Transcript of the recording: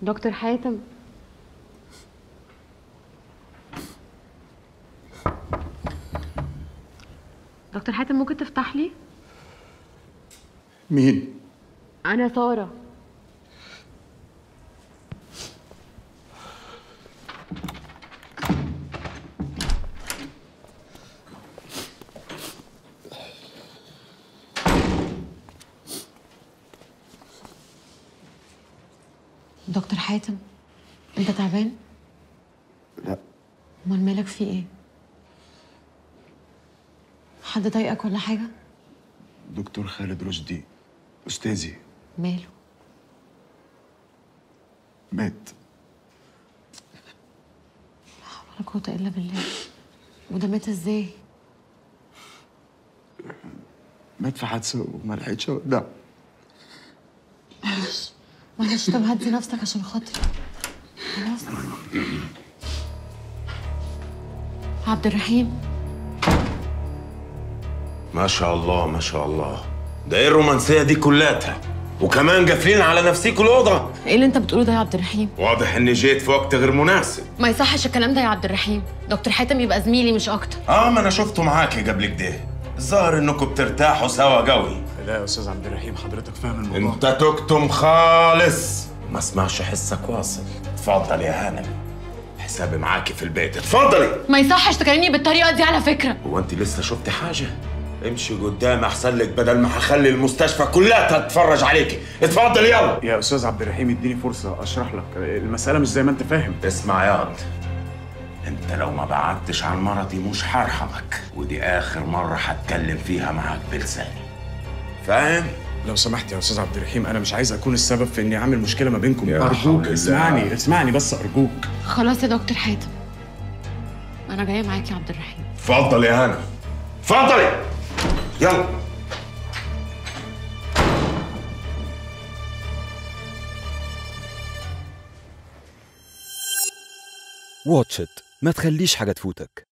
دكتور حاتم دكتور حاتم ممكن تفتح لي مين؟ انا ساره دكتور حاتم انت تعبان لا امال مالك في ايه حد ضايقك ولا حاجه دكتور خالد رشدي أستاذي ماله مات ولا قوة إلا بالله وده مات ازاي؟ مات في حادثة وما لحقتش أودع معلش معلش طب هدي نفسك عشان خاطري خلاص عبد الرحيم ما شاء الله ما شاء الله ده ايه الرومانسيه دي كلها وكمان قافلين على نفسيكوا الاوضه ايه اللي انت بتقوله ده يا عبد الرحيم؟ واضح اني جيت في وقت غير مناسب ما يصحش الكلام ده يا عبد الرحيم دكتور حاتم يبقى زميلي مش اكتر اه ما انا شفته معاكي قبل كده الظاهر انكم بترتاحوا سوا قوي لا يا أستاذ عبد الرحيم حضرتك فاهم الموضوع انت تكتم خالص ما اسمعش حسك واصل اتفضل يا هانم حسابي معاكي في البيت اتفضلي ما يصحش تكلمني بالطريقة دي على فكرة هو انت لسه شفتي حاجه امشي قدام احسن لك بدل ما هخلي المستشفى كلها تتفرج عليكي اتفضل يلا يا أستاذ عبد الرحيم اديني فرصة أشرح لك المسألة مش زي ما أنت فاهم اسمع يا قط انت لو ما بعدتش عن مرضي مش هرحمك ودي اخر مرة هتكلم فيها معاك بلساني فاهم؟ لو سمحت يا أستاذ عبد الرحيم أنا مش عايز أكون السبب في إني أعمل مشكلة ما بينكم يا حول أرجوك الله. اسمعني اسمعني بس أرجوك خلاص يا دكتور حاتم انا جاية معاك يا عبد الرحيم اتفضل يا هنا اتفضلي يلا واتش إت ما تخليش حاجة تفوتك